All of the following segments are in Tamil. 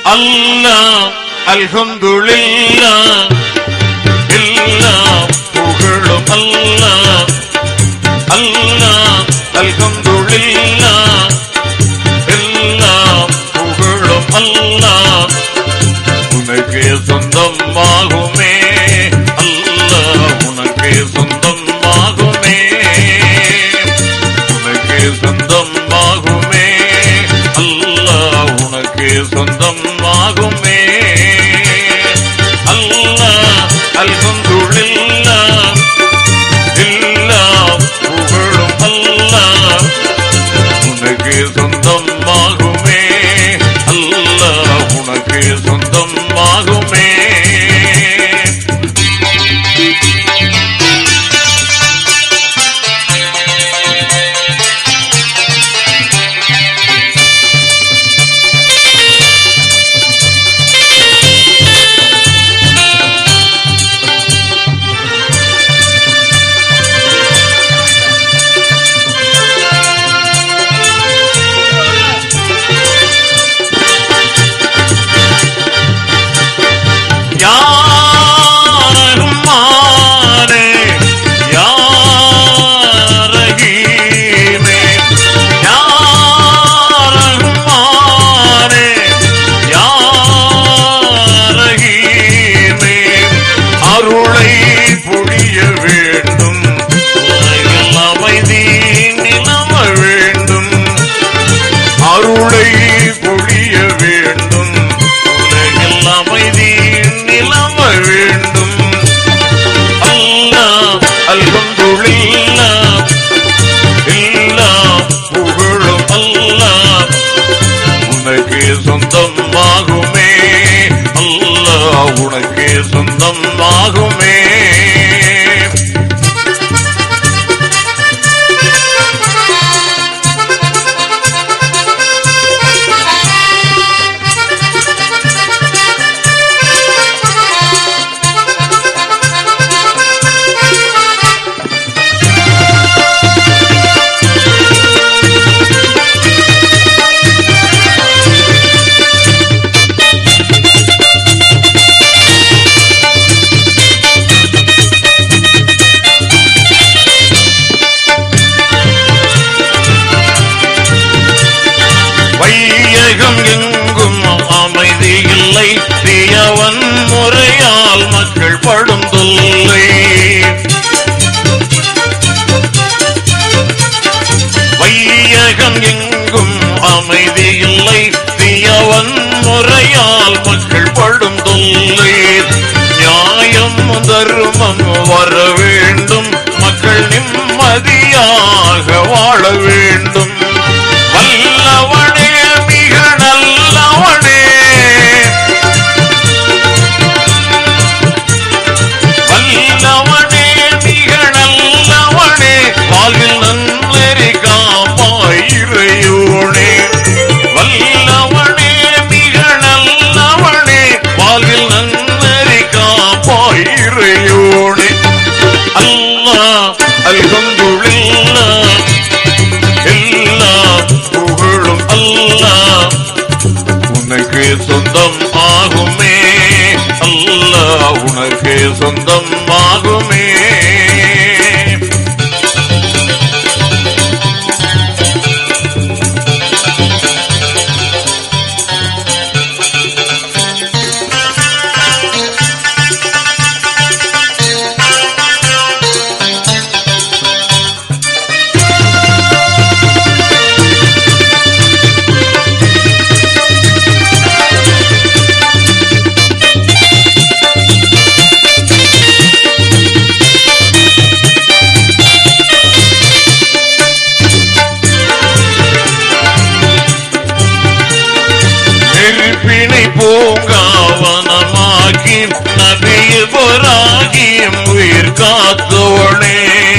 அல்லாஹ் அல்ஹம்துலில்லாஹ் எல்லாம் புகழும் அல்லாஹ் அல்லாஹ் அல்ஹம்துலில்லாஹ் எல்லாம் புகழும் அல்லாஹ் உனக்கே சொந்தமாகுமே அல்லாஹ் உனக்கே சொந்தமாகுமே உனக்கே சொந்தமாகுமே அல்லாஹ் உனக்கே சொந்தமாகுமே அல்லாஹ் அல்ஹம்துலில்லாஹ் எல்லாம் புகழும் அல்லாஹ் உனக்கு சொந்தமாகுமே அல்லாஹ் உனக்கு சொந்தமாகுமே யாரகுமானே யாரகீமே யாரகுமானே யாரகீமே அருளை பொழிய வேண்டும் உலகில் அமைதி நிலவ வேண்டும் அருளை பொழிய வேண்டும் உலகில் அமைதி நிலவ வேண்டும் அல்லாஹ் அல்ஹம்துலில்லாஹ் எல்லாம் புகழும் அல்லாஹ் உனக்கு சொந்தமாகுமே அல்லாஹ் உனக்கு சொந்தமாகுமே வையகம் எங்கும் அமைதி இல்லை தீயவன் முறையால் மக்கள் படும் தொல்லை வையகம் எங்கும் அமைதி இல்லை தீயவன் முறையால் மக்கள் படும் தொல்லை நியாயம் தர்மம் வர வேண்டும் மக்கள் நிம்மதியாக வாழ வேண்டும் வல்லவனே மிக நல்லவனே வல்லவனே மிக நல்லவனே வாழ்வில் நன்னெறி காப்பாயிரையோனே வல்லவனே மிக நல்லவனே வாழ்வில் நன்னெறி காப்பாயிரையோனே அல்லாஹ் அல்ஹம்துலில்லாஹ் எல்லாம் புகழும் அல்லாஹ் உனக்கு சொந்தம் ஆகுமே அல்லாஹ் உனக்கு சொந்தம் ஆகுமே நெருப்பினை பூங்காவனமாக்கி நபியில் பொறாகியும் உயிர் காத்தோனே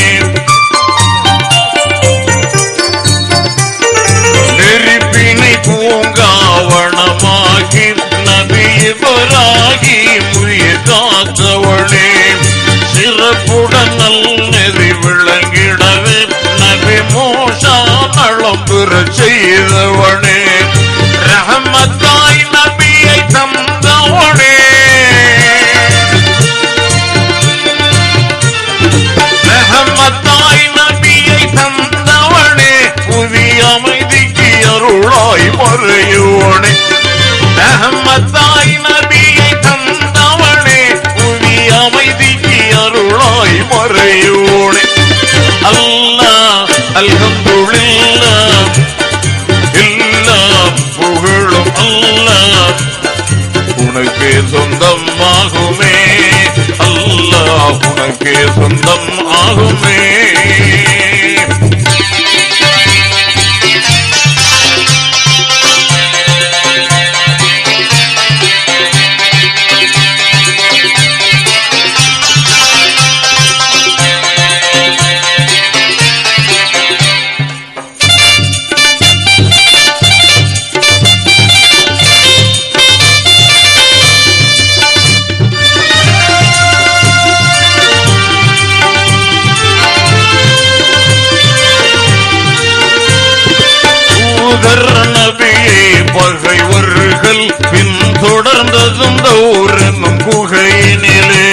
நெருப்பினை பூங்காவனமாக்கி நபியில் பொறாகியும் உயிர் காத்தவனே சிறப்புடன் நல்நெறி விளங்கிடவே நபி மோசா நலம் பெற செய்தவனே ரஹமத்தாய் நபியை உனக்கே சொந்தம் ஆகுமே அல்லாஹ் உனக்கே சொந்தம் ஆகுமே தூதர் நபியை பகைவர்கள் பின் தொடர்ந்ததும் தௌர் என்னும் குகையினிலே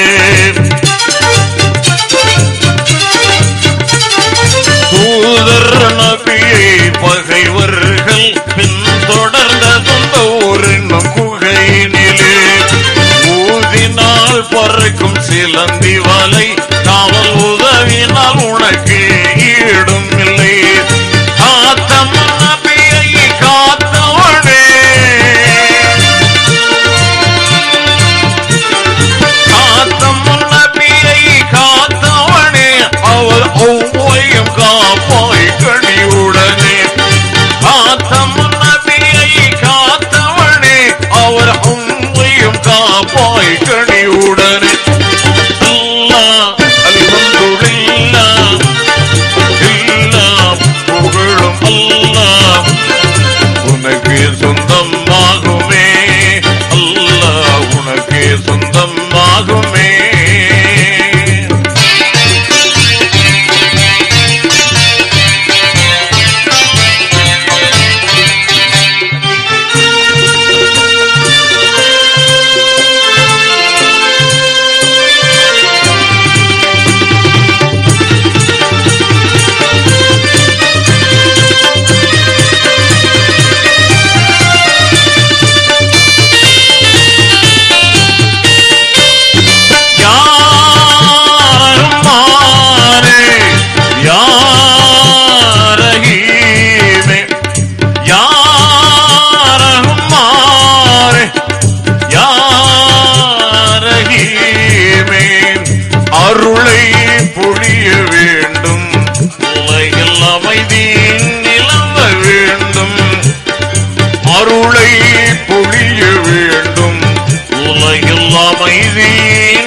தூதர் நபியை பகைவர்கள் பின் தொடர்ந்ததும் தௌர் என்னும் குகையினிலே ஊதினால் பறக்கும் சிலந்தி வலை காவல் உதவினால் உனக்கு ஈடும் இல்லை காத்தம் நபியை காத்தவனே காத்தம் நபியை காத்தவனே அவர் ஒவ்வையும் காப்பாய் கனியுடனே காத்தம் நபியை காத்தவனே அவர் ஒவ்வையும் காப்பாய் கனியுடனே அல்லாஹ் அல்ஹம்துலில்லாஹ் எல்லாம் புகழும் அல்லாஹ் உனக்கு சொந்தமாகுமே அல்லாஹ் உனக்கு சொந்தமாகுமே யாரஹ்மானே யாரஹீமே யாரஹ்மானே யாரஹீமே அருளை பொழிய வேண்டும் உலகில் அமைதி நிலவ வேண்டும் அருளை பொழிய வேண்டும் உலகில் அமைதி